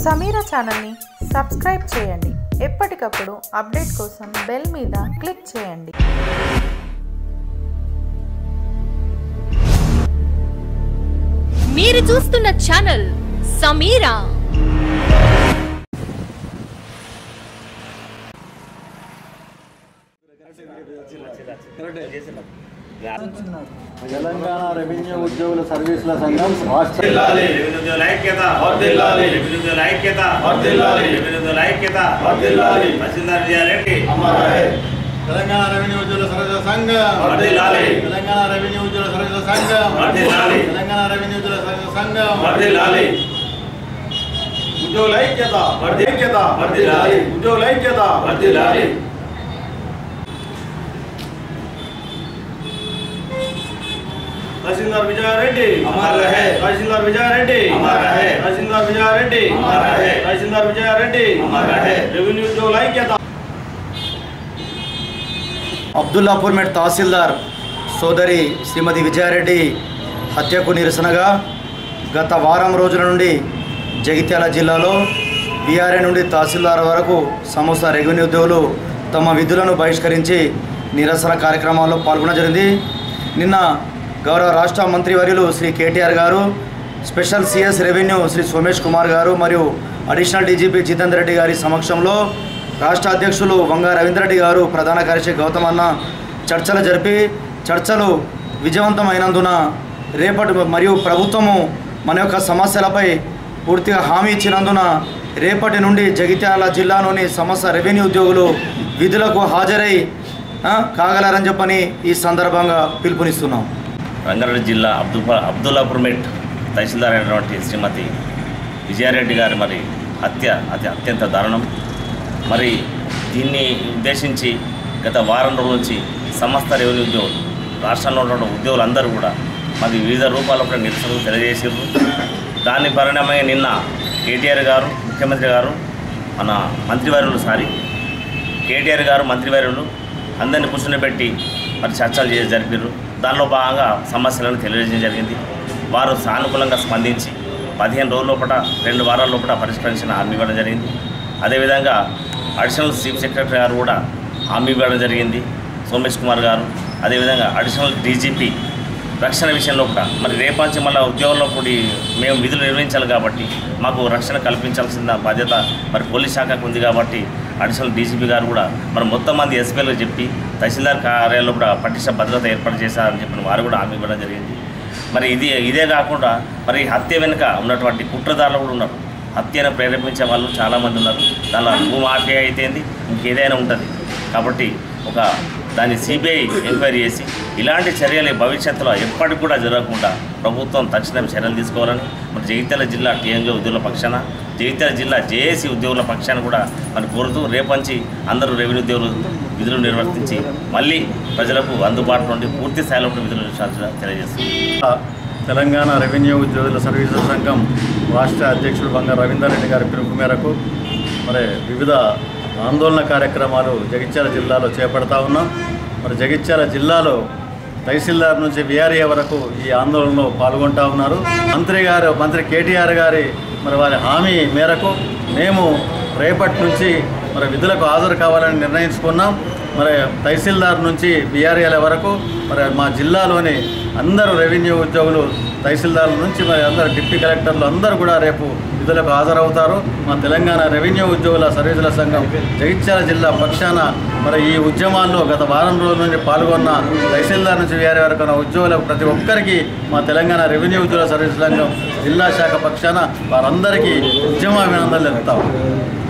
సమీరా ఛానల్ని సబ్స్క్రైబ్ చేయండి ఎప్పటికప్పుడు అప్డేట్ కోసం బెల్ మీద క్లిక్ చేయండి మీరు చూస్తున్న ఛానల్ సమీరా తెలంగాణ రెవెన్యూ ఉద్యోగుల సర్వీసుల సంఘం రాష్ట్ర వర్ధిల్లాలి. రెవెన్యూ ఐక్యత వర్ధిల్లాలి. రెవెన్యూ ఐక్యత వర్ధిల్లాలి. రెవెన్యూ ఐక్యత వర్ధిల్లాలి. తహసీల్దార్ విజయారెడ్డి అమర్ రహే తెలంగాణ రెవెన్యూ ఉద్యోగుల సర్వీసుల సంఘం వర్ధిల్లాలి. తెలంగాణ రెవెన్యూ ఉద్యోగుల సర్వీసుల సంఘం వర్ధిల్లాలి. తెలంగాణ రెవెన్యూ ఉద్యోగుల సర్వీసుల సంఘం వర్ధిల్లాలి ఉద్యోగుల ఐక్యత వర్ధి- ఐక్యత వర్ధిల్లాలి. ఉద్యోగుల ఐక్యత వర్ధిల్లాలి తహసీల్దార్ విజయారెడ్డి అమర్ రహే. తహసీల్దార్ విజయారెడ్డి అమర్ రహే. తహసీల్దార్ విజయారెడ్డి అమర్ రహే. తహసీల్దార్ విజయారెడ్డి అమర్ రహే. రెవెన్యూ ఉద్యోగుల ఐక్యత అబ్దుల్లాపూర్ మెట్ తహసీల్దార్ సోదరి శ్రీమతి విజయారెడ్డి హత్యకు నిరసనగా గత వారం రోజుల నుండి జగిత్యాల జిల్లాలో బీఆర్ఏ నుండి తహసీల్దార్ వరకు సమస్త రెవెన్యూ ఉద్యోగులు తమ విధులను బహిష్కరించి నిరసన కార్యక్రమాల్లో పాల్గొనడం జరిగింది నిన్న గౌరవ రాష్ట్ర మంత్రివర్యులు శ్రీ కేటీఆర్ గారు special CS revenue Shri Somesh Kumar గారు మరియు అడిషనల్ డీజీపీ జితేందర్ రెడ్డి గారి సమక్షంలో రాష్ట్ర అధ్యక్షులు వంగ రవీంద్రరెడ్డి గారు ప్రధాన కార్యదర్శి గౌతమ్ అన్న చర్చలు జరిపి చర్చలు విజయవంతమైనందున రేపటి మరియు ప్రభుత్వము మన యొక్క సమస్యలపై పూర్తిగా హామీ ఇచ్చినందున రేపటి నుండి జగిత్యాల జిల్లాలోని సమస్త రెవెన్యూ ఉద్యోగులు విధులకు హాజరై ఆ, కాగలరని చెప్పని ఈ సందర్భంగా పిలుపునిస్తున్నాం రంగారెడ్డి జిల్లా అబ్దుల్ అబ్దుల్లాపూర్ మెట్ తహసీల్దార్ అయినటువంటి శ్రీమతి విజయారెడ్డి గారి మరి హత్య అది అత్యంత దారుణం మరి దీన్ని ఉద్దేశించి గత వారం రోజుల నుంచి సమస్త రెవెన్యూ ఉద్యోగులు రాష్ట్రంలో ఉన్న ఉద్యోగులందరూ కూడా మరి వివిధ రూపాల్లో కూడా నిరసనలు తెలియజేసారు దాని పరిణామమే నిన్న కేటీఆర్ గారు ముఖ్యమంత్రి గారు మన మంత్రివర్యులు సారి కేటీఆర్ గారు మంత్రివర్యులు అందరిని కూర్చునిపెట్టి మరి చర్చలు చేసి జరిపారు దానిలో భాగంగా సమస్యలను తెలియజేయడం జరిగింది వారు సానుకూలంగా స్పందించి పదిహేను రోజుల లోపల రెండు వారాల లోపల పరిష్కరించిన హామీ ఇవ్వడం జరిగింది అదేవిధంగా అడిషనల్ చీఫ్ సెక్రటరీ గారు కూడా హామీ ఇవ్వడం జరిగింది సోమేష్ కుమార్ గారు అదేవిధంగా అడిషనల్ డీజీపీ రక్షణ విషయంలో కూడా మరి రేపాంచి మళ్ళీ ఉద్యోగంలో కూడి మేము విధులు నిర్వహించాలి కాబట్టి మాకు రక్షణ కల్పించాల్సిన బాధ్యత మరి పోలీస్ శాఖకు ఉంది కాబట్టి అడిషనల్ డీజీపీ గారు కూడా మరి మొత్తం మంది ఎస్పీలకు చెప్పి తహసీల్దార్ కార్యాలయంలో కూడా పటిష్ట భద్రత ఏర్పాటు చేశారని చెప్పిన వారు కూడా హామీ ఇవ్వడం జరిగింది మరి ఇది ఇదే కాకుండా మరి హత్య వెనుక ఉన్నటువంటి కుట్రదారులు కూడా ఉన్నారు హత్యను ప్రేరేపించే వాళ్ళు చాలామంది ఉన్నారు దానిలో భూమాఫియా అయితేంది ఇంకేదైనా ఉంటుంది కాబట్టి ఒక దాన్ని సిబిఐ ఎంక్వైరీ చేసి ఇలాంటి చర్యలు భవిష్యత్తులో ఎప్పటికి కూడా జరగకుండా ప్రభుత్వం తక్షణం చర్యలు తీసుకోవాలని మరి జగిత్యాల జిల్లా టీఎంజీ ఉద్యోగుల పక్షాన జగిత్యాల జిల్లా జేఏసీ ఉద్యోగుల పక్షాన కూడా మరి కోరుతూ రేపంచి అందరూ రెవెన్యూ ఉద్యోగులు విధులు నిర్వర్తించి మళ్ళీ ప్రజలకు అందుబాటులో ఉండి పూర్తి స్థాయిలో ఉండి విధులు నిర్వహించాలని తెలియజేస్తుంది తెలంగాణ రెవెన్యూ ఉద్యోగుల సర్వీసుల సంఘం రాష్ట్ర అధ్యక్షుడు బంగారు రవీందర్ రెడ్డి గారి పిలుపు మేరకు మరి వివిధ ఆందోళన కార్యక్రమాలు జగిత్యాల జిల్లాలో చేపడతా ఉన్నాం మరి జగిత్యాల జిల్లాలో తహసీల్దార్ నుంచి విఆర్ఏ వరకు ఈ ఆందోళనలో పాల్గొంటా ఉన్నారు మంత్రి గారు మంత్రి కేటీఆర్ గారి మరి వారి హామీ మేరకు మేము రేపటి నుంచి మరి విధులకు హాజరు కావాలని నిర్ణయించుకున్నాం మరి తహసీల్దార్ నుంచి బీఆర్ఏల వరకు మరి మా జిల్లాలోని అందరూ రెవెన్యూ ఉద్యోగులు తహసీల్దార్ల నుంచి మరి అందరు డిప్యూటీ కలెక్టర్లు అందరూ కూడా రేపు విధులకు హాజరవుతారు మా తెలంగాణ రెవెన్యూ ఉద్యోగుల సర్వీసుల సంఘం జగిత్యాల జిల్లా పక్షాన మరి ఈ ఉద్యమాల్లో గత వారం రోజుల నుండి పాల్గొన్న తహసీల్దార్ నుంచి వేరే వరకు ఉన్న ఉద్యోగులకు ప్రతి ఒక్కరికి మా తెలంగాణ రెవెన్యూ ఉద్యోగుల సర్వీసుల సంఘం జిల్లా శాఖ పక్షాన వారందరికీ ఉద్యమ అభినందనలు తెలుపుతాం